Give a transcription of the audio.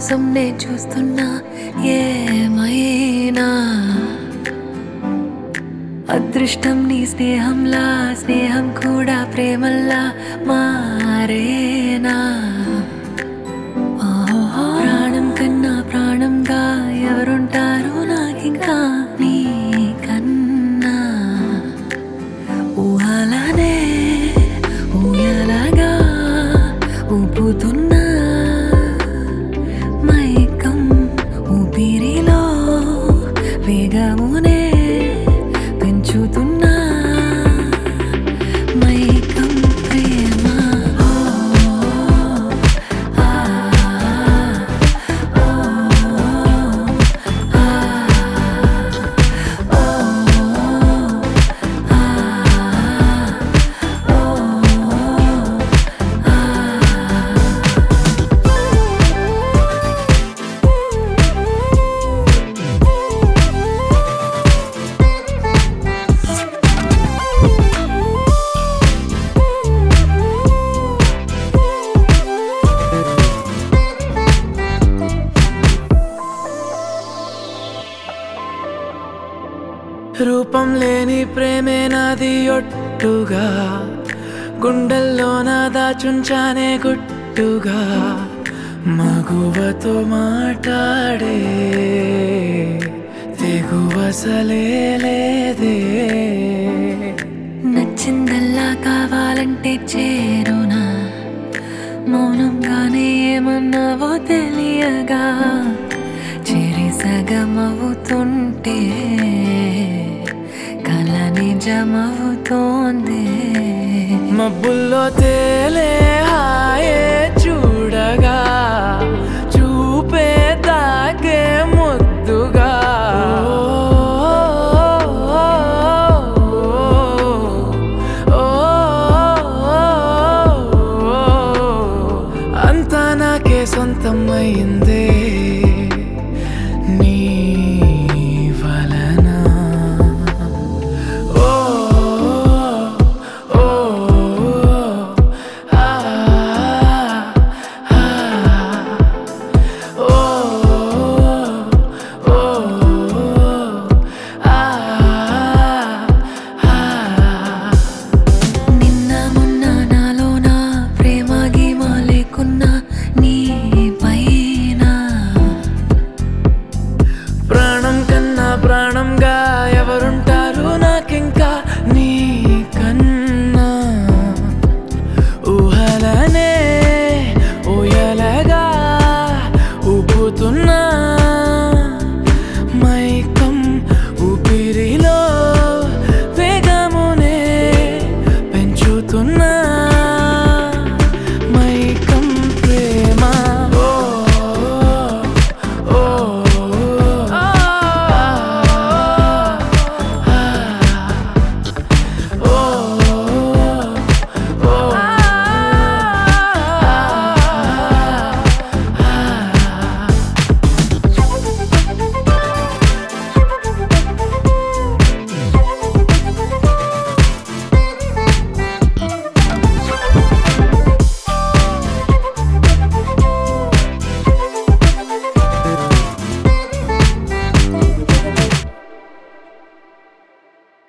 కోసం నే చూస్తున్నా ఏమైనా అదృష్టం నీ స్నేహంలా స్నేహం కూడా ప్రేమల్లా మారేనా ఓహో, ప్రాణం కన్నా ప్రాణంగా ఎవరుంటారు నాకింకా నీ కన్నా ఊహలనే ఊయలగా ఊపుతున్నా మైకం ఊపిరిలో వేగమునే పెంచుతున్నా మైకం ప్రేమ ఓ, ఆ, ఓ, ఆ, ఓ, ఆ, రూపం లేని ప్రేమే నాది ఒట్టుగా గుండెల్లో నా దాచుంచానే గుట్టుగా మగువతో మాట్లాడే తెగువసలే లేదే నచ్చిందల్లా కావాలంటే చేరునా మౌనంగానే ఏమన్నావో తెలియగా చెరి సగమవుతుంటే కల నిజమవుతోంది మబ్బుల్లో తేలే హాయే చూడగా చూపే తాకే ముద్దుగా అంతా నాకే సొంతమైందే నీ వలన ఓ ఓ ఆ ఆ ఓ ఓ ఆ ఆ నిన్న మొన్న నాలోన ప్రేమ గీమ లేకున్నా నీ పైన ప్రాణం కన్నా ప్రాణంగా ఎవరుంటారు నాకింకా నీ కన్నా ఊహలనే ఊయలగా ఊపుతున్నా